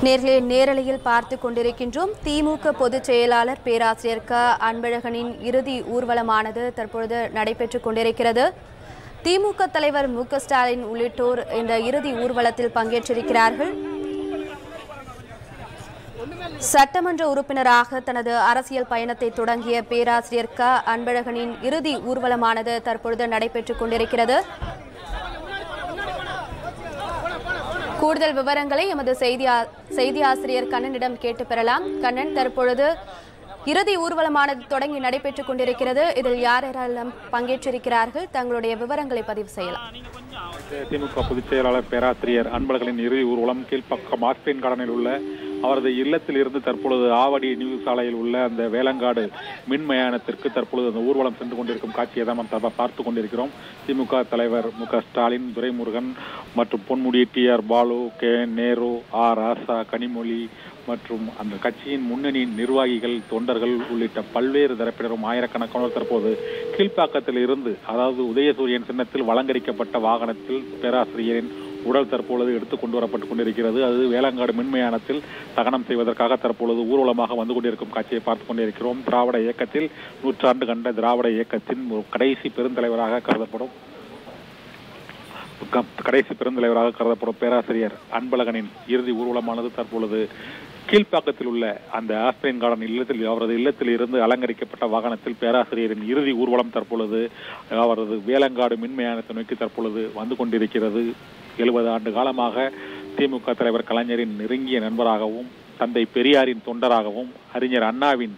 நேர்களே நேரலையில் பார்த்து கொண்டிருக்கின்றோம் திமுக பொதுச் செயலாளர் பேராசிரியர் க அன்பழகனின் இறுதி ஊர்வலமானது தற்பொழுது நடைபெற்றுக் கொண்டிருக்கிறது திமுக தலைவர் மு க ஸ்டாலின் உள்ளிட்டோர் இந்த இறுதி ஊர்வலத்தில் பங்கேற்றிருக்கிறார்கள் சட்டமன்ற உறுப்பினராக தனது அரசியல் பயணத்தை தொடங்கிய பேராசிரியர் க அன்பழகனின் இறுதி ஊர்வலமானது தற்பொழுது நடைபெற்றுக் கொண்டிருக்கிறது கூடுதல் விவரங்களை எமது செய்தி ஆ- செய்தி ஆசிரியர் கண்ணனிடம் கேட்டு பெறலாம் கண்ணன் தற்பொழுது இறுதி ஊர்வலமானது தொடங்கி நடைபெற்றுக் கொண்டிருக்கிறது இதில் யார் யாரெல்லாம் பங்கேற்றிருக்கிறார்கள் தங்களுடைய விவரங்களை பதிவு செய்யலாம் திமுக பொதுச் செயலாளர் பேராசிரியர் அன்பழகனின் இறுதி ஊர்வலம் கீழ்ப்பக்கம் ஆஸ்பின் கார்டனில் உள்ள அவரது இல்லத்தில் இருந்து தற்பொழுது ஆவடி நியூ சாலையில் உள்ள அந்த வேலங்காடு மின் மயானத்திற்கு தற்பொழுது அந்த ஊர்வலம் சென்று கொண்டிருக்கும் காட்சியை தான் நாம் தற்ப- பார்த்து கொண்டிருக்கிறோம் திமுக தலைவர் மு க ஸ்டாலின் துரைமுருகன் மற்றும் Ponmudi T R Baalu K Nehru R Raja Kanimozhi மற்றும் அந்த கட்சியின் முன்னணி நிர்வாகிகள் தொண்டர்கள் உள்ளிட்ட பல்வேறு தரப்பினரும் ஆயிரக்கணக்கானோர் தற்போது கீழ்ப்பாக்கத்தில் இருந்து அதாவது உதயசூரியன் சின்னத்தில் வழங்கரிக்கப்பட்ட வாகனத்தில் பேராசிரியரின் உடல் தற்பொழுது எடுத்து கொண்டு வரப்பட்டு கொண்டிருக்கிறது அது வேளாங்காடு மின்மயானத்தில் தகனம் செய்வதற்காக தற்பொழுது ஊர்வலமாக வந்து கொண்டிருக்கும் காட்சியை பார்த்து கொண்டிருக்கிறோம் திராவிட இயக்கத்தில் நூற்றாண்டு கண்ட திராவிட இயக்கத்தின் ஒரு கடைசி பெருந்தலைவராக கருதப்படும் க- கடைசி பெருந்தலைவராக கருதப்படும் பேராசிரியர் அன்பழகனின் இறுதி ஊர்வலமானது தற்பொழுது கீழ்ப்பாக்கத்தில் உள்ள அந்த ஆஸ்திரியன் கார்டன் இல்லத்தில் அவரது இல்லத்தில் இருந்து அலங்கரிக்கப்பட்ட வாகனத்தில் பேராசிரியரின் இறுதி ஊர்வலம் தற்பொழுது அவரது வேலங்காடு மின்மயானத்தை நோக்கி தற்பொழுது வந்து கொண்டிருக்கிறது எழுபது ஆண்டு காலமாக திமுக தலைவர் கலைஞரின் நெருங்கிய நண்பராகவும் தந்தை பெரியாரின் தொண்டராகவும் அறிஞர் அண்ணாவின்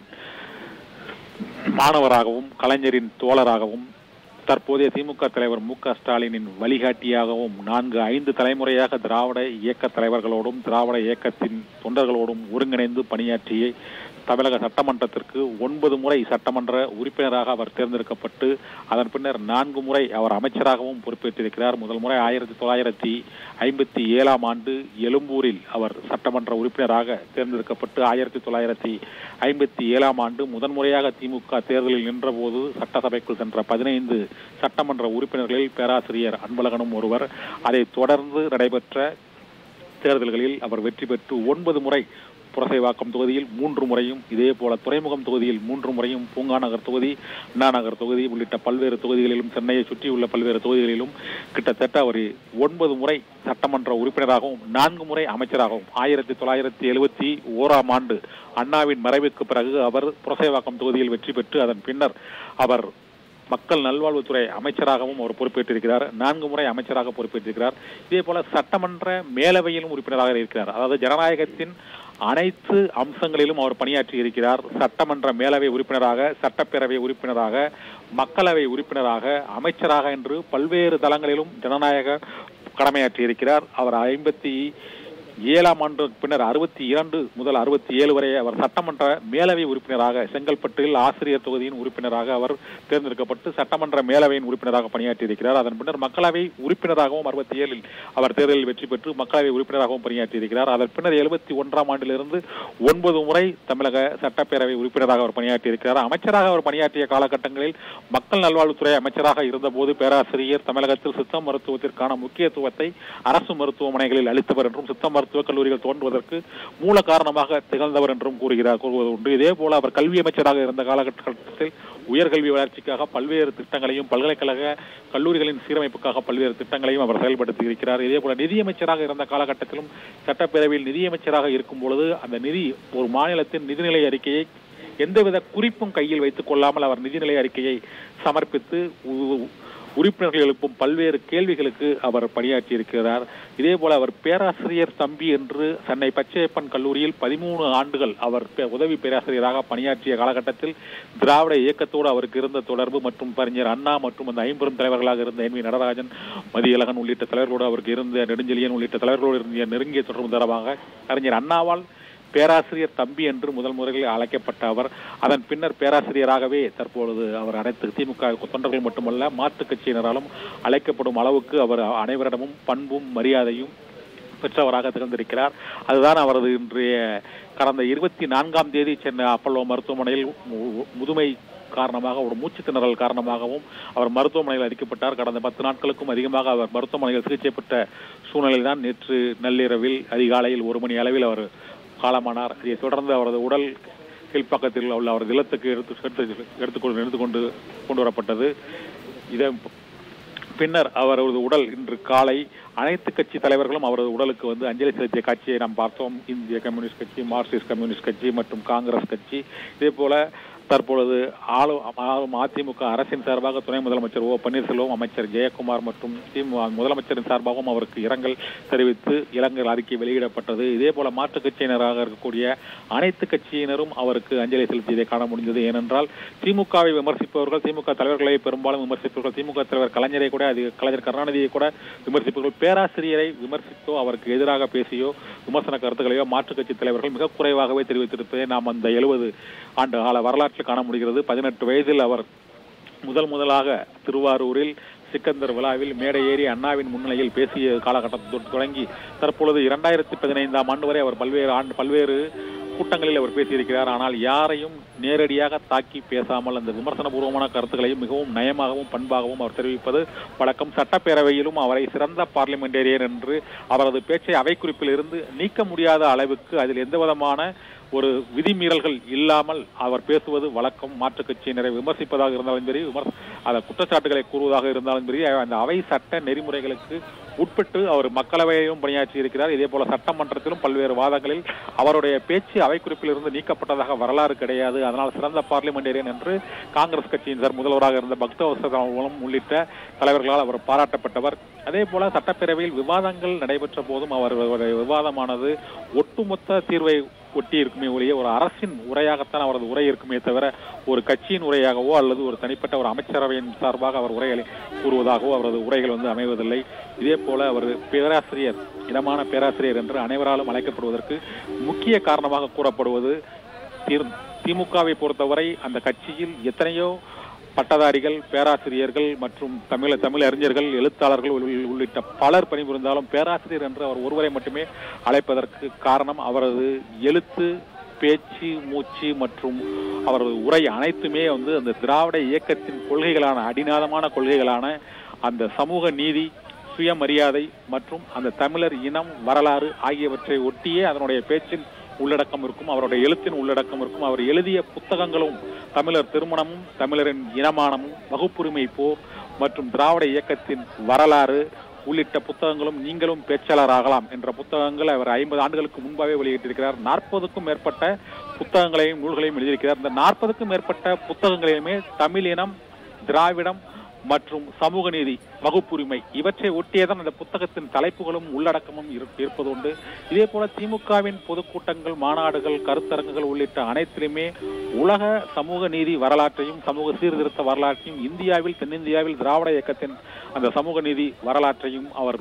மாணவராகவும் கலைஞரின் தோழராகவும் தற்போதைய திமுக தலைவர் மு க ஸ்டாலினின் வழிகாட்டியாகவும் நான்கு ஐந்து தலைமுறையாக திராவிட இயக்க தலைவர்களோடும் திராவிட இயக்கத்தின் தொண்டர்களோடும் ஒருங்கிணைந்து பணியாற்றிய தமிழக சட்டமன்றத்திற்கு ஒன்பது முறை சட்டமன்ற உறுப்பினராக அவர் தேர்ந்தெடுக்கப்பட்டு அதன் பின்னர் நான்கு முறை அவர் அமைச்சராகவும் பொறுப்பேற்றிருக்கிறார் முதல் முறை ஆயிரத்தி தொள்ளாயிரத்தி ஐம்பத்தி ஏழாம் ஆண்டு எழும்பூரில் அவர் சட்டமன்ற உறுப்பினராக தேர்ந்தெடுக்கப்பட்டு ஆயிரத்தி தொள்ளாயிரத்தி ஐம்பத்தி ஏழாம் ஆண்டு முதன்முறையாக திமுக தேர்தலில் நின்றபோது சட்டசபைக்குள் சென்ற பதினைந்து சட்டமன்ற உறுப்பினர்களில் பேராசிரியர் அன்பழகனும் ஒருவர் அதைத் தொடர்ந்து நடைபெற்ற தேர்தல்களில் அவர் வெற்றி பெற்று ஒன்பது முறை புரசைவாக்கம் தொகுதியில் மூன்று முறையும் இதே போல துறைமுகம் தொகுதியில் மூன்று முறையும் பூங்கா நகர் தொகுதி அண்ணா நகர் தொகுதி உள்ளிட்ட பல்வேறு தொகுதிகளிலும் சென்னையை சுற்றியுள்ள பல்வேறு தொகுதிகளிலும் கிட்டத்தட்ட அவர் ஒன்பது முறை சட்டமன்ற உறுப்பினராகவும் நான்கு முறை அமைச்சராகவும் ஆயிரத்தி தொள்ளாயிரத்தி எழுபத்தி ஓராம் ஆண்டு அண்ணாவின் மறைவுக்கு பிறகு அவர் புரசைவாக்கம் தொகுதியில் வெற்றி பெற்று அதன் பின்னர் அவர் மக்கள் நல்வாழ்வுத்துறை அமைச்சராகவும் அவர் பொறுப்பேற்றிருக்கிறார் நான்கு முறை அமைச்சராக பொறுப்பேற்றிருக்கிறார் இதே போல சட்டமன்ற மேலவையிலும் உறுப்பினராக இருக்கிறார் அதாவது ஜனநாயகத்தின் அனைத்து அம்சங்களிலும் அவர் பணியாற்றி இருக்கிறார் சட்டமன்ற மேலவை உறுப்பினராக சட்டப்பேரவை உறுப்பினராக மக்களவை உறுப்பினராக அமைச்சராக என்று பல்வேறு தளங்களிலும் ஜனநாயக கடமையாற்றி இருக்கிறார் அவர் ஐம்பத்தி ஏழாம் ஆண்டு பின்னர் அறுபத்தி இரண்டு முதல் அறுபத்தி ஏழு வரை அவர் சட்டமன்ற மேலவை உறுப்பினராக செங்கல்பட்டில் ஆசிரியர் தொகுதியின் உறுப்பினராக அவர் தேர்ந்தெடுக்கப்பட்டு சட்டமன்ற மேலவையின் உறுப்பினராக பணியாற்றியிருக்கிறார் அதன் பின்னர் மக்களவை உறுப்பினராகவும் அறுபத்தி ஏழில் அவர் தேர்தலில் வெற்றி பெற்று மக்களவை உறுப்பினராகவும் பணியாற்றியிருக்கிறார் அதன் பின்னர் எழுபத்தி ஒன்றாம் ஆண்டிலிருந்து ஒன்பது முறை தமிழக சட்டப்பேரவை உறுப்பினராக அவர் பணியாற்றியிருக்கிறார் அமைச்சராக அவர் பணியாற்றிய காலகட்டங்களில் மக்கள் நல்வாழ்வுத்துறை அமைச்சராக இருந்தபோது பேராசிரியர் தமிழகத்தில் சித்த மருத்துவத்திற்கான முக்கியத்துவத்தை அரசு மருத்துவமனைகளில் அளித்தவர் என்றும் சித்த மருத்துவக் கல்லூரிகள் தோன்றுவதற்கு மூல காரணமாக திகழ்ந்தவர் என்றும் கூறுகிறார் கூறுவது உண்டு இதே போல அவர் கல்வி அமைச்சராக இருந்த காலகட்டத்தில் உயர்கல்வி வளர்ச்சிக்காக பல்வேறு திட்டங்களையும் பல்கலைக்கழக கல்லூரிகளின் சீரமைப்புக்காக பல்வேறு திட்டங்களையும் அவர் செயல்படுத்தி இருக்கிறார் இதே போல நிதியமைச்சராக இருந்த காலகட்டத்திலும் சட்டப்பேரவையில் நிதியமைச்சராக இருக்கும் பொழுது அந்த நிதி ஒரு மாநிலத்தின் நிதிநிலை அறிக்கையை எந்தவித குறிப்பும் கையில் வைத்துக் கொள்ளாமல் அவர் நிதிநிலை அறிக்கையை சமர்ப்பித்து உ- உறுப்பினர்கள் எழுப்பும் பல்வேறு கேள்விகளுக்கு அவர் பணியாற்றி இருக்கிறார் இதே போல அவர் பேராசிரியர் தம்பி என்று சென்னை பச்சையப்பன் கல்லூரியில் பதிமூணு ஆண்டுகள் அவர் பே- உதவி பேராசிரியராக பணியாற்றிய காலகட்டத்தில் திராவிட இயக்கத்தோடு அவருக்கு இருந்த தொடர்பு மற்றும் அறிஞர் அண்ணா மற்றும் அந்த ஐம்பெரும் தலைவர்களாக இருந்த என் வி நடராஜன் மதியழகன் உள்ளிட்ட தலைவர்களோடு அவருக்கு இருந்த நெடுஞ்செழியன் உள்ளிட்ட தலைவர்களோடு இருந்த நெருங்கிய தொடர்பு தொடர்பாக அறிஞர் அண்ணாவால் பேராசிரியர் தம்பி என்று முதல் முறையில் அழைக்கப்பட்ட அவர் அதன் பின்னர் பேராசிரியராகவே தற்பொழுது அவர் அனைத்து திமுக தொண்டர்கள் மட்டுமல்ல மாற்றுக் கட்சியினராலும் அழைக்கப்படும் அளவுக்கு அவர் அனைவரிடமும் பண்பும் மரியாதையும் பெற்றவராக திகழ்ந்திருக்கிறார் அதுதான் அவரது இன்றைய கடந்த இருபத்தி நான்காம் தேதி சென்னை அப்பல்லோ மருத்துவமனையில் மு- முதுமை காரணமாக ஒரு மூச்சு திணறல் காரணமாகவும் அவர் மருத்துவமனையில் அடிக்கப்பட்டார் கடந்த பத்து நாட்களுக்கும் அதிகமாக அவர் மருத்துவமனையில் சிகிச்சைப்பட்ட சூழ்நிலையில் தான் நேற்று நள்ளிரவில் அதிகாலையில் ஒரு மணி அளவில் அவர் காலமானார் இதைத் தொடர்ந்து அவரது உடல் கீழ்ப்பக்கத்தில் உள்ள அவரது இல்லத்துக்கு எடுத்து எடுத்து எடுத்துக்கொண்டு எடுத்துக்கொண்டு கொண்டு வரப்பட்டது இதை பின்னர் அவரது உடல் இன்று காலை அனைத்து கட்சி தலைவர்களும் அவரது உடலுக்கு வந்து அஞ்சலி செலுத்திய காட்சியை நாம் பார்த்தோம் இந்திய கம்யூனிஸ்ட் கட்சி மார்க்சிஸ்ட் கம்யூனிஸ்ட் கட்சி மற்றும் காங்கிரஸ் கட்சி இதே போல தற்பொழுது ஆளு ஆளும் அதிமுக அரசின் சார்பாக துணை முதலமைச்சர் ஓ பன்னீர்செல்வம் அமைச்சர் ஜெயக்குமார் மற்றும் திமுக முதலமைச்சரின் சார்பாகவும் அவருக்கு இரங்கல் தெரிவித்து இரங்கல் அறிக்கை வெளியிடப்பட்டது இதே போல மாற்றுக் கட்சியினராக இருக்கக்கூடிய அனைத்து கட்சியினரும் அவருக்கு அஞ்சலி செலுத்தியதை காண முடிந்தது ஏனென்றால் திமுகவை விமர்சிப்பவர்கள் திமுக தலைவர்களை பெரும்பாலும் விமர்சிப்பவர்கள் திமுக தலைவர் கலைஞரை கூட அது கலைஞர் கருணாநிதியை கூட விமர்சிப்பவர்கள் பேராசிரியரை விமர்சித்தோ அவருக்கு எதிராக பேசியோ விமர்சன கருத்துக்களையோ மாற்றுக் கட்சி தலைவர்கள் மிக குறைவாகவே தெரிவித்திருப்பதை நாம் அந்த எழுபது ஆண்டு கால வரலாற்றில் காண முடிகிறது பதினெட்டு வயதில் அவர் முதல் முதலாக திருவாரூரில் சிக்கந்தர் விழாவில் மேடை ஏறி அண்ணாவின் முன்னிலையில் பேசிய காலகட்டத்தில் தொடங்கி தற்பொழுது இரண்டாயிரத்தி பதினைந்தாம் ஆண்டு வரை அவர் பல்வேறு ஆண்டு பல்வேறு கூட்டங்களில் அவர் பேசியிருக்கிறார் ஆனால் யாரையும் நேரடியாக தாக்கி பேசாமல் அந்த விமர்சனபூர்வமான கருத்துக்களையும் மிகவும் நயமாகவும் பண்பாகவும் அவர் தெரிவிப்பது வழக்கம் சட்டப்பேரவையிலும் அவரை சிறந்த பார்லிமெண்டேரியன் என்று அவரது பேச்சை அவைக்குறிப்பில் இருந்து நீக்க முடியாத அளவுக்கு அதில் எந்த விதமான ஒரு விதிமீறல்கள் இல்லாமல் அவர் பேசுவது வழக்கம் மாற்றுக் கட்சியினரை விமர்சிப்பதாக இருந்தாலும் சரி விமர்ச அந்த குற்றச்சாட்டுகளை கூறுவதாக இருந்தாலும் சரி அந்த அவை சட்ட நெறிமுறைகளுக்கு உட்பட்டு அவர் மக்களவையிலும் பணியாற்றி இருக்கிறார் இதே போல சட்டமன்றத்திலும் பல்வேறு வாதங்களில் அவருடைய பேச்சு அவைக்குறிப்பில் இருந்து நீக்கப்பட்டதாக வரலாறு கிடையாது அதனால் சிறந்த பார்லிமெண்டேரியன் என்று காங்கிரஸ் கட்சியின் சார் முதல்வராக இருந்த பக்தவசலம் உள்ளிட்ட தலைவர்களால் அவர் பாராட்டப்பட்டவர் அதே போல சட்டப்பேரவையில் விவாதங்கள் நடைபெற்ற போதும் அவருடைய விவாதமானது ஒட்டுமொத்த தீர்வை ஒட்டி இருக்குமே ஒழிய ஒரு அரசின் உரையாகத்தான் அவரது உரை இருக்குமே தவிர ஒரு கட்சியின் உரையாகவோ அல்லது ஒரு தனிப்பட்ட ஒரு அமைச்சரவையின் சார்பாக அவர் உரைகளை கூறுவதாகவோ அவரது உரைகள் வந்து அமைவதில்லை இதே போல அவர் பேராசிரியர் இடமான பேராசிரியர் என்று அனைவராலும் அழைக்கப்படுவதற்கு முக்கிய காரணமாக கூறப்படுவது திமுகவை பொறுத்தவரை அந்த கட்சியில் எத்தனையோ பட்டதாரிகள் பேராசிரியர்கள் மற்றும் தமிழ தமிழ் அறிஞர்கள் எழுத்தாளர்கள் உள்ளிட்ட பலர் பணிபுரிந்தாலும் பேராசிரியர் என்று அவர் ஒருவரை மட்டுமே அழைப்பதற்கு காரணம் அவரது எழுத்து பேச்சு மூச்சு மற்றும் அவரது உரை அனைத்துமே வந்து அந்த திராவிட இயக்கத்தின் கொள்கைகளான அடிநாதமான கொள்கைகளான அந்த சமூக நீதி சுயமரியாதை மற்றும் அந்த தமிழர் இனம் வரலாறு ஆகியவற்றை ஒட்டியே அதனுடைய பேச்சின் உள்ளடக்கம் இருக்கும் அவருடைய எழுத்தின் உள்ளடக்கம் இருக்கும் அவர் எழுதிய புத்தகங்களும் தமிழர் திருமணமும் தமிழரின் இனமானமும் வகுப்புரிமை போர் மற்றும் திராவிட இயக்கத்தின் வரலாறு உள்ளிட்ட புத்தகங்களும் நீங்களும் பேச்சாளராகலாம் என்ற புத்தகங்கள் அவர் ஐம்பது ஆண்டுகளுக்கு முன்பாகவே வெளியிட்டிருக்கிறார் நாற்பதுக்கும் மேற்பட்ட புத்தகங்களையும் நூல்களையும் எழுதியிருக்கிறார் இந்த நாற்பதுக்கும் மேற்பட்ட புத்தகங்களிலுமே தமிழ் இனம் திராவிடம் மற்றும் சமூக நீதி வகுப்புரிமை இவற்றை ஒட்டியதான் அந்த புத்தகத்தின் தலைப்புகளும் உள்ளடக்கமும் இருப்பதுண்டு இதே போல திமுகவின் பொதுக்கூட்டங்கள் மாநாடுகள் கருத்தரங்குகள் உள்ளிட்ட அனைத்திலுமே உலக சமூக நீதி வரலாற்றையும் சமூக சீர்திருத்த வரலாற்றையும் இந்தியாவில் தென்னிந்தியாவில் திராவிட இயக்கத்தின் அந்த சமூக நீதி வரலாற்றையும் அவர்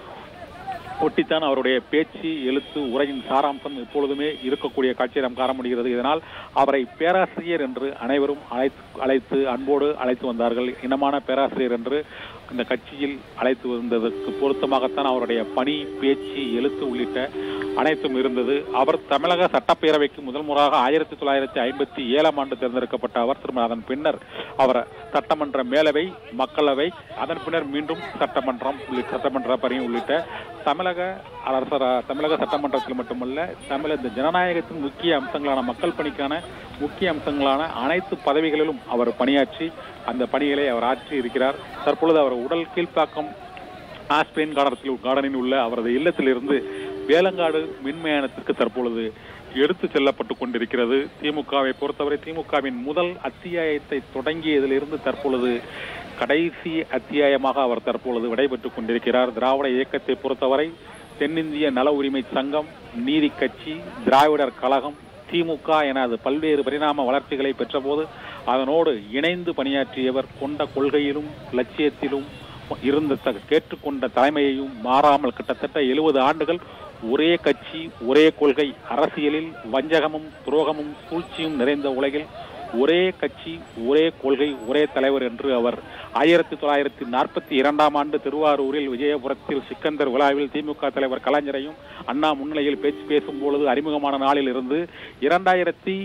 ஒட்டித்தான் அவருடைய பேச்சு எழுத்து உரையின் சாராம்சம் எப்பொழுதுமே இருக்கக்கூடிய காட்சியை நாம் காண முடிகிறது இதனால் அவரை பேராசிரியர் என்று அனைவரும் அழைத்து அழைத்து அன்போடு அழைத்து வந்தார்கள் இனமான பேராசிரியர் என்று இந்த கட்சியில் அழைத்து வந்ததற்கு பொருத்தமாகத்தான் அவருடைய பணி பேச்சு எழுத்து உள்ளிட்ட அனைத்தும் இருந்தது அவர் தமிழக சட்டப்பேரவைக்கு முதல் முறையாக ஆயிரத்தி தொள்ளாயிரத்தி ஐம்பத்தி ஏழாம் ஆண்டு தேர்ந்தெடுக்கப்பட்ட அவர் திரும்ப அதன் பின்னர் அவர் சட்டமன்ற மேலவை மக்களவை அதன் பின்னர் மீண்டும் சட்டமன்றம் உள்ளிட்ட சட்டமன்ற பணி உள்ளிட்ட தமிழக அரசர் தமிழக சட்டமன்றத்தில் மட்டுமல்ல தமிழக இந்த ஜனநாயகத்தின் முக்கிய அம்சங்களான மக்கள் பணிக்கான முக்கிய அம்சங்களான அனைத்து பதவிகளிலும் அவர் பணியாற்றி அந்த பணிகளை அவர் ஆற்றி இருக்கிறார் தற்பொழுது அவர் உடல் கீழ்ப்பாக்கம் ஆஸ்பிரின் கார்டத்தில் கார்டனில் உள்ள அவரது இல்லத்திலிருந்து வேலங்காடு மின்மயானத்திற்கு தற்பொழுது எடுத்து செல்லப்பட்டு கொண்டிருக்கிறது திமுகவை பொறுத்தவரை திமுகவின் முதல் அத்தியாயத்தை தொடங்கியதிலிருந்து தற்பொழுது கடைசி அத்தியாயமாக அவர் தற்பொழுது விடைபெற்றுக் கொண்டிருக்கிறார் திராவிட இயக்கத்தை பொறுத்தவரை தென்னிந்திய நல உரிமை சங்கம் நீதி கட்சி திராவிடர் கழகம் திமுக என அது பல்வேறு பரிணாம வளர்ச்சிகளை பெற்றபோது அதனோடு இணைந்து பணியாற்றியவர் கொண்ட கொள்கையிலும் லட்சியத்திலும் இருந்த கேட்டுக்கொண்ட தலைமையையும் மாறாமல் கிட்டத்தட்ட எழுபது ஆண்டுகள் ஒரே கட்சி ஒரே கொள்கை அரசியலில் வஞ்சகமும் துரோகமும் சூழ்ச்சியும் நிறைந்த உலகில் ஒரே கட்சி ஒரே கொள்கை ஒரே தலைவர் என்று அவர் ஆயிரத்தி தொள்ளாயிரத்தி நாற்பத்தி இரண்டாம் ஆண்டு திருவாரூரில் விஜயபுரத்தில் சிக்கந்தர் விழாவில் திமுக தலைவர் கலைஞரையும் அண்ணா முன்னிலையில் பேச்சு பேசும் பொழுது அறிமுகமான நாளில் இருந்து இரண்டாயிரத்தி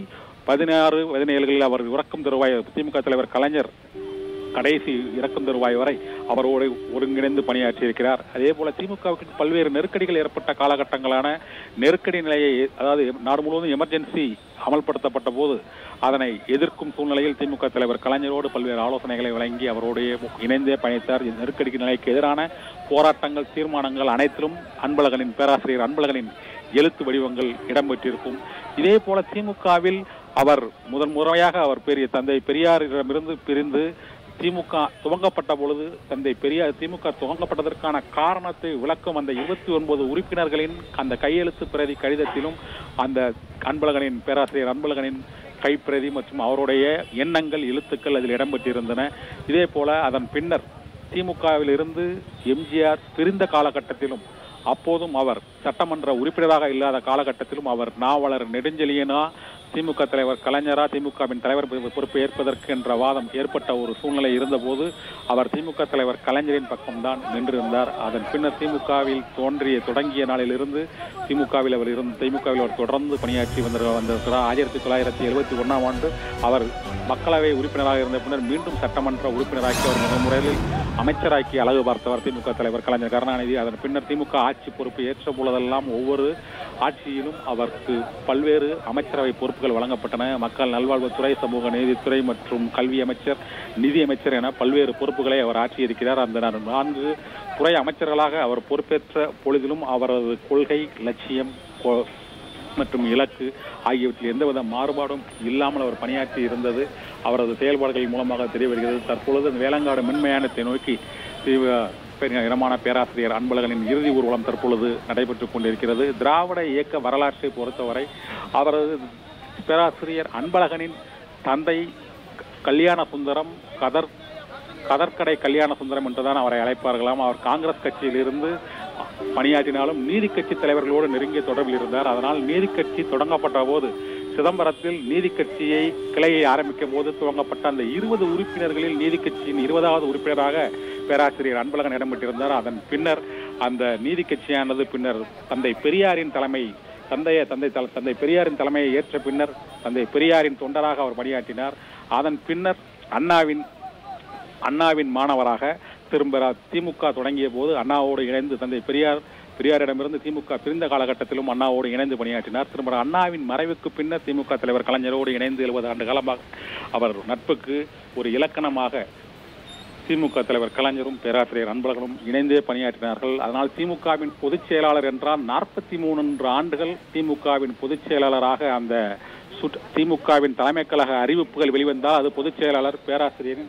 பதினாறு பதினேழுகளில் அவர் இறக்கும் தருவாய் திமுக தலைவர் கலைஞர் கடைசி இறக்கும் தருவாய் வரை அவரோடு ஒருங்கிணைந்து பணியாற்றியிருக்கிறார் அதே போல திமுகவுக்கு பல்வேறு நெருக்கடிகள் ஏற்பட்ட காலகட்டங்களான நெருக்கடி நிலையை அதாவது நாடு முழுவதும் எமர்ஜென்சி அமல்படுத்தப்பட்ட போது அதனை எதிர்க்கும் சூழ்நிலையில் திமுக தலைவர் கலைஞரோடு பல்வேறு ஆலோசனைகளை வழங்கி அவரோடு இணைந்தே பயணித்தார் இந்த நெருக்கடி நிலைக்கு எதிரான போராட்டங்கள் தீர்மானங்கள் அனைத்திலும் அன்பழகனின் பேராசிரியர் அன்பழகனின் எழுத்து வடிவங்கள் இடம்பெற்றிருக்கும் இதே போல திமுகவில் அவர் முதன் முறையாக அவர் பெரிய தந்தை பெரியாரிடமிருந்து பிரிந்து திமுக துவங்கப்பட்ட பொழுது தந்தை பெரியார் திமுக துவங்கப்பட்டதற்கான காரணத்தை விளக்கும் அந்த இருபத்தி ஒன்பது உறுப்பினர்களின் அந்த கையெழுத்து பிரதி கடிதத்திலும் அந்த அன்பழகனின் பேராசிரியர் அன்பழகனின் கைப்பிரதி மற்றும் அவருடைய எண்ணங்கள் எழுத்துக்கள் அதில் இடம்பெற்றிருந்தன இதே போல அதன் பின்னர் திமுகவில் இருந்து எம்ஜிஆர் பிரிந்த காலகட்டத்திலும் அப்போதும் அவர் சட்டமன்ற உறுப்பினராக இல்லாத காலகட்டத்திலும் அவர் நாவலர் நெடுஞ்செழியனா திமுக தலைவர் கலைஞரா திமுகவின் தலைவர் பொ- பொறுப்பை ஏற்பதற்கு என்ற வாதம் ஏற்பட்ட ஒரு சூழ்நிலை இருந்தபோது அவர் திமுக தலைவர் கலைஞரின் பக்கம்தான் நின்றிருந்தார் அதன் பின்னர் திமுகவில் தோன்றிய தொடங்கிய நாளிலிருந்து திமுகவில் அவர் இருந்து திமுகவில் அவர் தொடர்ந்து பணியாற்றி வந்த வந்திருக்கிறார் ஆயிரத்தி தொள்ளாயிரத்தி எழுபத்தி ஒன்றாம் ஆண்டு அவர் மக்களவை உறுப்பினராக இருந்த பின்னர் மீண்டும் சட்டமன்ற உறுப்பினராக்கி அவர் முதல் முறையில் அமைச்சராக்கி அழகு பார்த்தவர் திமுக தலைவர் கலைஞர் கருணாநிதி அதன் பின்னர் திமுக ஆட்சி பொறுப்பு ஏற்ற பொழுதெல்லாம் ஒவ்வொரு ஆட்சியிலும் அவருக்கு பல்வேறு அமைச்சரவை பொறுப்புகள் வழங்கப்பட்டன மக்கள் நல்வாழ்வுத்துறை சமூக நீதித்துறை மற்றும் கல்வி அமைச்சர் நிதி அமைச்சர் என பல்வேறு பொறுப்புகளை அவர் ஆற்றியிருக்கிறார் அந்த நா- நான்கு துறை அமைச்சர்களாக அவர் பொறுப்பேற்ற பொழுதிலும் அவரது கொள்கை லட்சியம் கொ- மற்றும் இலக்கு ஆகியவற்றில் எந்தவித மாறுபாடும் இல்லாமல் அவர் பணியாற்றி இருந்தது அவரது செயல்பாடுகள் மூலமாக தெரிய வருகிறது தற்பொழுது அந்த வேளங்காடு மின்மயானத்தை நோக்கி தீவிர பெரிய இடமான பேராசிரியர் அன்பழகனின் இறுதி ஊர்வலம் தற்பொழுது நடைபெற்றுக் கொண்டிருக்கிறது திராவிட இயக்க வரலாற்றை பொறுத்தவரை அவரது பேராசிரியர் அன்பழகனின் தந்தை கல்யாண சுந்தரம் கதர் கதர்கடை கல்யாண சுந்தரம் என்றுதான் அவரை அழைப்பார்களாம் அவர் காங்கிரஸ் கட்சியிலிருந்து பணியாற்றினாலும் நீதி கட்சி தலைவர்களோடு நெருங்கிய தொடர்பில் இருந்தார் அதனால் நீதி கட்சி தொடங்கப்பட்ட போது சிதம்பரத்தில் நீதி கட்சியை கிளையை ஆரம்பிக்கும் போது துவங்கப்பட்ட அந்த இருபது உறுப்பினர்களில் நீதி கட்சியின் இருபதாவது உறுப்பினராக பேராசிரியர் அன்பழகன் இடம்பெற்றிருந்தார் அதன் பின்னர் அந்த நீதி கட்சியானது பின்னர் தந்தை பெரியாரின் தலைமை தந்தைய தந்தை தல- தந்தை பெரியாரின் தலைமையை ஏற்ற பின்னர் தந்தை பெரியாரின் தொண்டராக அவர் பணியாற்றினார் அதன் பின்னர் அண்ணாவின் அண்ணாவின் மாணவராக திரும்ப திமுக தொடங்கிய போது அண்ணாவோடு இணைந்து தந்தை பெரியார் பெரியாரிடமிருந்து திமுக பிரிந்த காலகட்டத்திலும் அண்ணாவோடு இணைந்து பணியாற்றினார் திரும்ப அண்ணாவின் மறைவுக்கு பின்னர் திமுக தலைவர் கலைஞரோடு இணைந்து எழுபது ஆண்டு காலமாக அவர் நட்புக்கு ஒரு இலக்கணமாக திமுக தலைவர் கலைஞரும் பேராசிரியர் அன்பழகனும் இணைந்தே பணியாற்றினார்கள் அதனால் திமுகவின் பொதுச் செயலாளர் என்றால் நாற்பத்தி மூன்று ஆண்டுகள் திமுகவின் பொதுச் செயலாளராக அந்த சுற்று திமுகவின் தலைமைக் கழக அறிவிப்புகள் வெளிவந்தால் அது பொதுச் செயலாளர் பேராசிரியரின்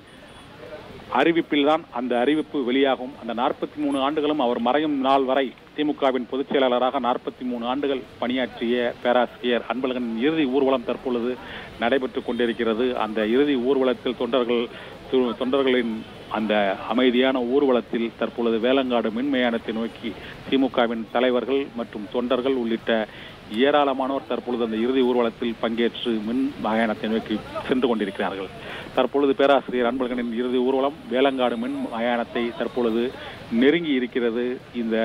அறிவிப்பில் தான் அந்த அறிவிப்பு வெளியாகும் அந்த நாற்பத்தி மூணு ஆண்டுகளும் அவர் மறையும் நாள் வரை திமுகவின் பொதுச் செயலாளராக நாற்பத்தி மூணு ஆண்டுகள் பணியாற்றிய பேராசிரியர் அன்பழகன் இறுதி ஊர்வலம் தற்பொழுது நடைபெற்றுக் கொண்டிருக்கிறது அந்த இறுதி ஊர்வலத்தில் தொண்டர்கள் து- தொண்டர்களின் அந்த அமைதியான ஊர்வலத்தில் தற்பொழுது வேலங்காடு மின்மயானத்தை நோக்கி திமுகவின் தலைவர்கள் மற்றும் தொண்டர்கள் உள்ளிட்ட ஏராளமானோர் தற்பொழுது அந்த இறுதி ஊர்வலத்தில் பங்கேற்று மின் மயானத்தை நோக்கி சென்று கொண்டிருக்கிறார்கள் தற்பொழுது பேராசிரியர் அன்பழகனின் இறுதி ஊர்வலம் வேலங்காடு மின் மயானத்தை தற்பொழுது நெருங்கி இருக்கிறது இந்த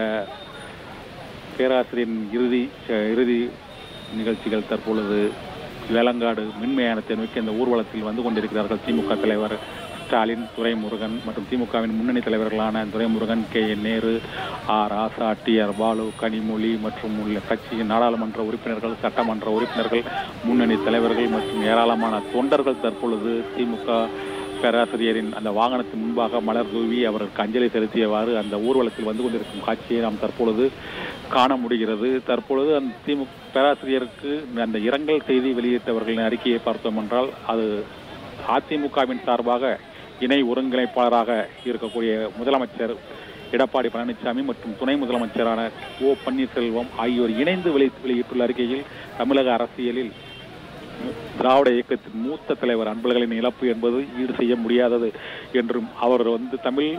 பேராசிரியரின் இறுதி அஹ், இறுதி நிகழ்ச்சிகள் தற்பொழுது வேலங்காடு மின்மயானத்தை நோக்கி அந்த ஊர்வலத்தில் வந்து கொண்டிருக்கிறார்கள் திமுக தலைவர் ஸ்டாலின் துரைமுருகன் மற்றும் திமுகவின் முன்னணி தலைவர்களான Duraimurugan K N Nehru R Raja T R Baalu Kanimozhi மற்றும் உள்ள கட்சியின் நாடாளுமன்ற உறுப்பினர்கள் சட்டமன்ற உறுப்பினர்கள் முன்னணி தலைவர்கள் மற்றும் ஏராளமான தொண்டர்கள் தற்பொழுது திமுக பேராசிரியரின் அந்த வாகனத்தின் முன்பாக மலர் தூவி அவருக்கு அஞ்சலி செலுத்தியவாறு அந்த ஊர்வலத்தில் வந்து கொண்டிருக்கும் காட்சியை நாம் தற்பொழுது காண முடிகிறது தற்பொழுது அந்த திமுக பேராசிரியருக்கு அந்த இரங்கல் செய்தி வெளியிட்டவர்களின் அறிக்கையை பார்த்தோம் என்றால் அது அதிமுகவின் சார்பாக இணை ஒருங்கிணைப்பாளராக இருக்கக்கூடிய முதலமைச்சர் எடப்பாடி பழனிசாமி மற்றும் துணை முதலமைச்சரான ஓ பன்னீர்செல்வம் ஆகியோர் இணைந்து வெளி வெளியிட்டுள்ள அறிக்கையில் தமிழக அரசியலில் திராவிட இயக்கத்தின் மூத்த தலைவர் அன்பழகனின் இழப்பு என்பது ஈடு செய்ய முடியாதது என்றும் அவர் வந்து தமிழ்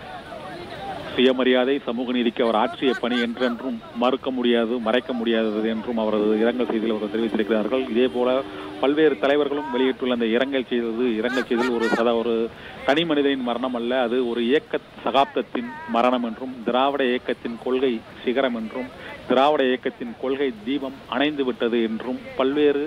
சுயமரியாதை சமூக நீதிக்கு அவர் ஆற்றிய பணி என்றென்றும் மறுக்க முடியாது மறைக்க முடியாதது என்றும் அவரது இரங்கல் செய்தியில் அவர் தெரிவித்திருக்கிறார்கள் இதே போல பல்வேறு தலைவர்களும் வெளியிட்டுள்ள அந்த இரங்கல் செய்தது இரங்கல் செய்தல் ஒரு சத ஒரு தனி மனிதனின் மரணம் அல்ல அது ஒரு இயக்க சகாப்தத்தின் மரணம் என்றும் திராவிட இயக்கத்தின் கொள்கை சிகரம் என்றும் திராவிட இயக்கத்தின் கொள்கை தீபம் அணைந்து விட்டது என்றும் பல்வேறு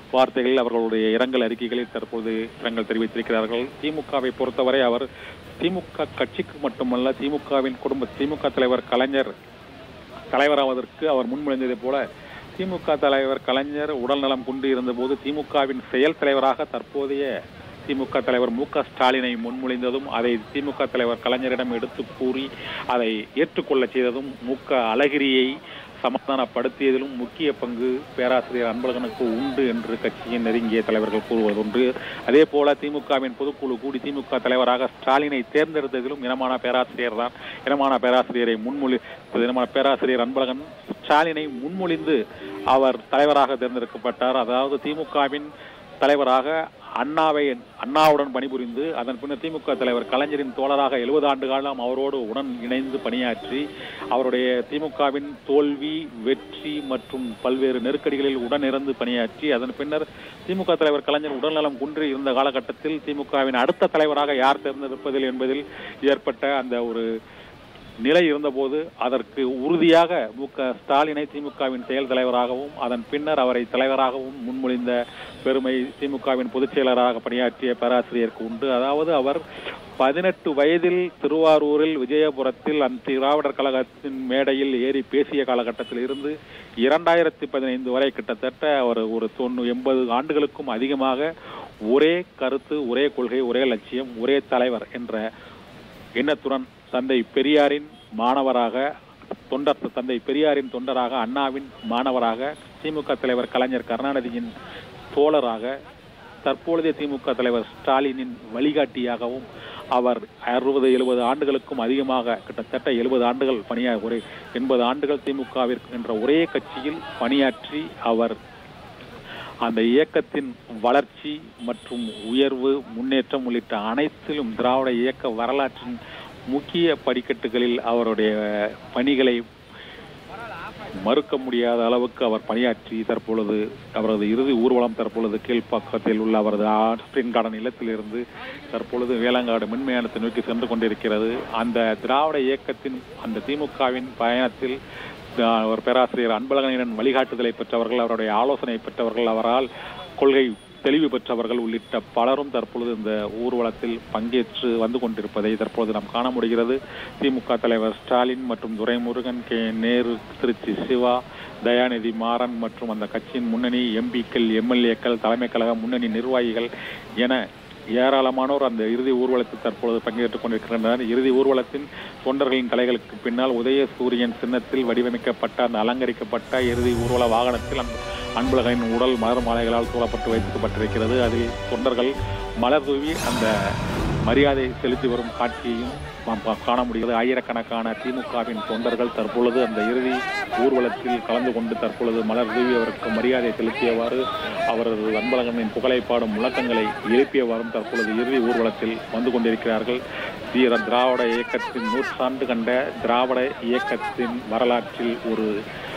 வார்த்தைகளில் அவர்களுடைய இரங்கல் அறிக்கைகளில் தற்போது இரங்கல் தெரிவித்திருக்கிறார்கள் திமுகவை பொறுத்தவரை அவர் திமுக கட்சிக்கு மட்டுமல்ல திமுகவின் குடும்ப திமுக தலைவர் கலைஞர் தலைவராவதற்கு அவர் முன்மொழிந்ததைப் போல திமுக தலைவர் கலைஞர் உடல்நலம் கொண்டு இருந்தபோது திமுகவின் செயல் தலைவராக தற்போதைய திமுக தலைவர் மு க ஸ்டாலினை முன்மொழிந்ததும் அதை திமுக தலைவர் கலைஞரிடம் எடுத்து கூறி அதை ஏற்றுக்கொள்ள செய்ததும் மு க அழகிரியை சமாதானப்படுத்தியதிலும் முக்கிய பங்கு பேராசிரியர் அன்பழகனுக்கு உண்டு என்று கட்சியின் நெருங்கிய தலைவர்கள் கூறுவதுண்டு அதே போல திமுகவின் பொதுக்குழு கூடி திமுக தலைவராக ஸ்டாலினை தேர்ந்தெடுத்ததிலும் இனமான பேராசிரியர் தான் இனமான பேராசிரியரை முன்மொழி இனமான பேராசிரியர் அன்பழகன் ஸ்டாலினை முன்மொழிந்து அவர் தலைவராக தேர்ந்தெடுக்கப்பட்டார் அதாவது திமுகவின் தலைவராக அண்ணாவை அண்ணாவுடன் பணிபுரிந்து அதன் பின்னர் திமுக தலைவர் கலைஞரின் தோழராக எழுபது ஆண்டு காலம் அவரோடு உடன் இணைந்து பணியாற்றி அவருடைய திமுகவின் தோல்வி வெற்றி மற்றும் பல்வேறு நெருக்கடிகளில் உடனிருந்து பணியாற்றி அதன் பின்னர் திமுக தலைவர் கலைஞர் உடல்நலம் குன்றி இருந்த காலகட்டத்தில் திமுகவின் அடுத்த தலைவராக யார் தேர்ந்தெடுப்பதில் என்பதில் ஏற்பட்ட அந்த ஒரு நிலை இருந்தபோது அதற்கு உறுதியாக மு க ஸ்டாலினை திமுகவின் செயல் தலைவராகவும் அதன் பின்னர் அவரை தலைவராகவும் முன்மொழிந்த பெருமை திமுகவின் பொதுச் செயலராக பணியாற்றிய பேராசிரியருக்கு உண்டு அதாவது அவர் பதினெட்டு வயதில் திருவாரூரில் விஜயபுரத்தில் அந்த திராவிடர் கழகத்தின் மேடையில் ஏறி பேசிய காலகட்டத்தில் இருந்து இரண்டாயிரத்தி பதினைந்து வரை கிட்டத்தட்ட அவர் ஒரு தொண்ணூ எண்பது ஆண்டுகளுக்கும் அதிகமாக ஒரே கருத்து ஒரே கொள்கை ஒரே லட்சியம் ஒரே தலைவர் என்ற எண்ணத்துடன் தந்தை பெரியாரின் மாணவராக தொண்டர் தந்தை பெரியாரின் தொண்டராக அண்ணாவின் மாணவராக திமுக தலைவர் கலைஞர் கருணாநிதியின் தோழராக தற்பொழுதைய திமுக தலைவர் ஸ்டாலினின் வழிகாட்டியாகவும் அவர் அறுபது எழுபது ஆண்டுகளுக்கும் அதிகமாக கிட்டத்தட்ட எழுபது ஆண்டுகள் பணியா ஒரே எண்பது ஆண்டுகள் திமுகவிற்கு என்ற ஒரே கட்சியில் பணியாற்றி அவர் அந்த இயக்கத்தின் வளர்ச்சி மற்றும் உயர்வு முன்னேற்றம் உள்ளிட்ட அனைத்திலும் திராவிட இயக்க வரலாற்றின் முக்கிய படிக்கட்டுகளில் அவருடைய பணிகளை மறுக்க முடியாத அளவுக்கு அவர் பணியாற்றி தற்பொழுது அவரது இறுதி ஊர்வலம் தற்பொழுது கீழ்ப்பாக்கத்தில் உள்ள அவரது ஆஸ்டின் கார்டன் இல்லத்திலிருந்து தற்பொழுது வேளங்காடு மின்மயானத்தை நோக்கி சென்று கொண்டிருக்கிறது அந்த திராவிட இயக்கத்தின் அந்த திமுகவின் பயணத்தில் அவர் பேராசிரியர் அன்பழகனின் வழிகாட்டுதலை பெற்றவர்கள் அவருடைய ஆலோசனை பெற்றவர்கள் அவரால் கொள்கை தெளிவு பெற்றவர்கள் உள்ளிட்ட பலரும் தற்பொழுது இந்த ஊர்வலத்தில் பங்கேற்று வந்து கொண்டிருப்பதை தற்பொழுது நாம் காண முடிகிறது திமுக தலைவர் ஸ்டாலின் மற்றும் துரைமுருகன் கே நேரு திருச்சி சிவா தயாநிதி மாறன் மற்றும் அந்த கட்சியின் முன்னணி எம்பிக்கள் எம்எல்ஏக்கள் தலைமை கழக முன்னணி நிர்வாகிகள் என ஏராளமானோர் அந்த இறுதி ஊர்வலத்தில் தற்பொழுது பங்கேற்றுக் கொண்டிருக்கின்றனர் இறுதி ஊர்வலத்தின் தொண்டர்களின் தலைகளுக்கு பின்னால் உதய சூரியன் சின்னத்தில் வடிவமைக்கப்பட்ட அந்த அலங்கரிக்கப்பட்ட இறுதி ஊர்வல வாகனத்தில் அந்த அன்பழகனின் உடல் மலர் மாலைகளால் சூழப்பட்டு வைக்கப்பட்டிருக்கிறது அதில் தொண்டர்கள் மலர் தூவி அந்த மரியாதை செலுத்தி வரும் காட்சியையும் நாம் பா- காண முடிகிறது ஆயிரக்கணக்கான திமுகவின் தொண்டர்கள் தற்பொழுது அந்த இறுதி ஊர்வலத்தில் கலந்து கொண்டு தற்பொழுது மலர் தூவி அவருக்கு மரியாதை செலுத்தியவாறு அவரது அன்பழகனின் புகழை பாடும் முழக்கங்களை எழுப்பியவாறும் தற்பொழுது இறுதி ஊர்வலத்தில் வந்து கொண்டிருக்கிறார்கள் வீர திராவிட இயக்கத்தின் நூற்றாண்டு கண்ட திராவிட இயக்கத்தின் வரலாற்றில் ஒரு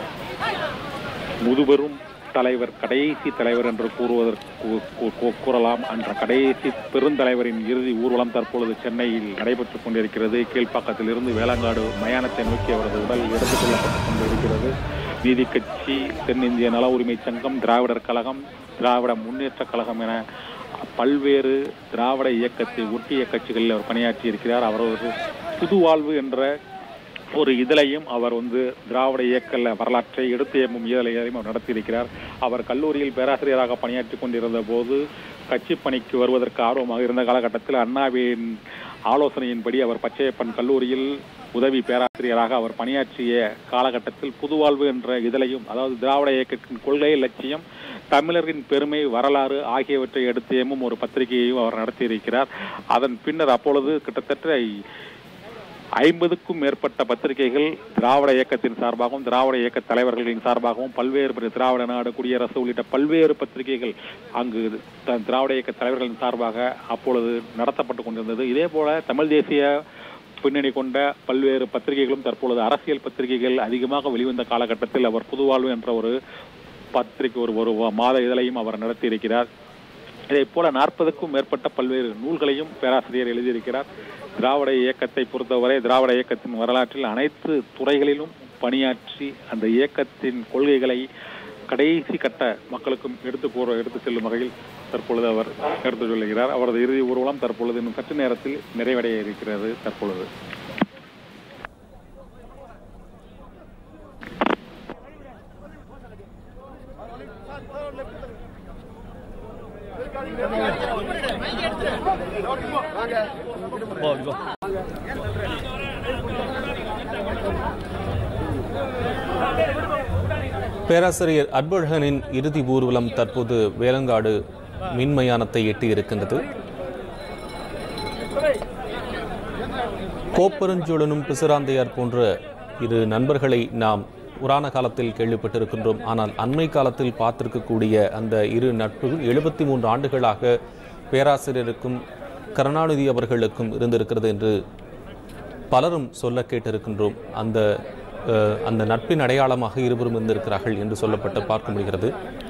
முதுபெரும் தலைவர் கடைசி தலைவர் என்று கூறுவதற்கு கூ- கூ- கூறலாம் என்ற கடைசி பெருந்தலைவரின் இறுதி ஊர்வலம் தற்பொழுது சென்னையில் நடைபெற்றுக் கொண்டிருக்கிறது கீழ்ப்பாக்கத்தில் இருந்து வேளங்காடு மயானத்தை நோக்கி அவரது உடல் எடுத்துக் கொள்ளப்பட்டுக் கொண்டிருக்கிறது நீதி கட்சி தென்னிந்திய நல உரிமை சங்கம் திராவிடர் கழகம் திராவிட முன்னேற்ற கழகம் என பல்வேறு திராவிட இயக்கத்தை ஒட்டிய கட்சிகளில் அவர் பணியாற்றி இருக்கிறார் அவரது புது வாழ்வு என்ற ஒரு இதழையும் அவர் வந்து திராவிட இயக்க வரலாற்றை எடுத்து எம்பும் இதழையும் அவர் நடத்தியிருக்கிறார் அவர் கல்லூரியில் பேராசிரியராக பணியாற்றி கொண்டிருந்த போது கட்சி பணிக்கு வருவதற்கு ஆர்வமாக இருந்த காலகட்டத்தில் அண்ணாவின் ஆலோசனையின்படி அவர் பச்சையப்பன் கல்லூரியில் உதவி பேராசிரியராக அவர் பணியாற்றிய காலகட்டத்தில் புதுவாழ்வு என்ற இதழையும் அதாவது திராவிட இயக்கத்தின் கொள்கை லட்சியம் தமிழரின் பெருமை வரலாறு ஆகியவற்றை எடுத்து எம்மும் ஒரு பத்திரிகையையும் அவர் நடத்தியிருக்கிறார் அதன் பின்னர் அப்பொழுது கிட்டத்தட்ட ஐம்பதுக்கும் மேற்பட்ட பத்திரிகைகள் திராவிட இயக்கத்தின் சார்பாகவும் திராவிட இயக்க தலைவர்களின் சார்பாகவும் பல்வேறு பெரிய திராவிட நாடு குடியரசு உள்ளிட்ட பல்வேறு பத்திரிகைகள் அங்கு த- திராவிட இயக்க தலைவர்களின் சார்பாக அப்பொழுது நடத்தப்பட்டு கொண்டிருந்தது இதே போல தமிழ் தேசிய பின்னணி கொண்ட பல்வேறு பத்திரிகைகளும் தற்பொழுது அரசியல் பத்திரிகைகள் அதிகமாக வெளிவந்த காலகட்டத்தில் அவர் புதுவாழ்வு என்ற ஒரு பத்திரிகை ஒரு ஒரு மாத இதழையும் அவர் நடத்தியிருக்கிறார் இதை போல நாற்பதுக்கும் மேற்பட்ட பல்வேறு நூல்களையும் பேராசிரியர் எழுதியிருக்கிறார் திராவிட இயக்கத்தை பொறுத்தவரை திராவிட இயக்கத்தின் வரலாற்றில் அனைத்து துறைகளிலும் பணியாற்றி அந்த இயக்கத்தின் கொள்கைகளை கடைசி கட்ட மக்களுக்கும் எடுத்து கூற எடுத்து செல்லும் வகையில் தற்பொழுது அவர் எடுத்து சொல்லுகிறார் அவரது இறுதி ஊர்வலம் தற்பொழுது இன்னும் சற்று நேரத்தில் நிறைவடைய இருக்கிறது தற்பொழுது பேராசிரியர் அன்பழகனின் இறுதி ஊர்வலம் தற்போது வேலங்காடு மின்மயானத்தை எட்டி இருக்கின்றது கோப்பெருஞ்சோழனும் பிசிராந்தையார் போன்ற இரு நண்பர்களை நாம் புராண காலத்தில் கேள்விப்பட்டிருக்கின்றோம் ஆனால் அண்மை காலத்தில் பார்த்திருக்கக்கூடிய அந்த இரு நட்புகள் எழுபத்தி மூன்று ஆண்டுகளாக பேராசிரியருக்கும் கருணாநிதி அவர்களுக்கும் இருந்திருக்கிறது என்று பலரும் சொல்ல கேட்டிருக்கின்றோம் அந்த அஹ், அந்த நட்பின் அடையாளமாக இருவரும் இருந்திருக்கிறார்கள் என்று சொல்லப்பட்டு பார்க்க முடிகிறது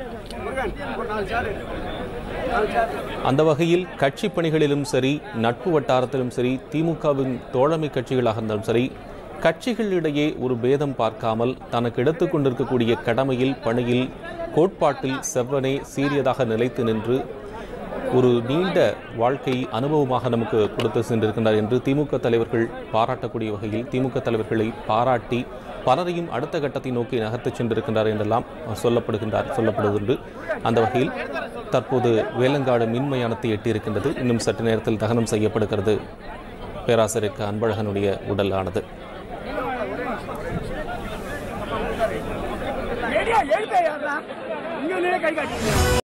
அந்த வகையில் கட்சி பணிகளிலும் சரி நட்பு வட்டாரத்திலும் சரி திமுகவின் தோழமை கட்சிகளாக இருந்தாலும் சரி கட்சிகளிடையே ஒரு பேதம் பார்க்காமல் தனக்கு எடுத்துக் கொண்டிருக்கக்கூடிய கடமையில் பணியில் கோட்பாட்டில் செவ்வனே சீரியதாக நிலைத்து நின்று ஒரு நீண்ட வாழ்க்கை அனுபவமாக நமக்கு கொடுத்து சென்றிருக்கின்றார் என்று திமுக தலைவர்கள் பாராட்டக்கூடிய வகையில் திமுக தலைவர்களை பாராட்டி பலரையும் அடுத்த கட்டத்தை நோக்கி நகர்த்திச் சென்றிருக்கின்றார் என்றெல்லாம் சொல்லப்படுகின்றார் சொல்லப்படுவதுண்டு அந்த வகையில் தற்போது வேலங்காடு மின்மயானத்தை எட்டியிருக்கின்றது இன்னும் சற்று நேரத்தில் தகனம் செய்யப்படுகிறது பேராசிரியர் அன்பழகனுடைய உடலானது ஏடியா எழுப்பையா இங்க கை காட்டி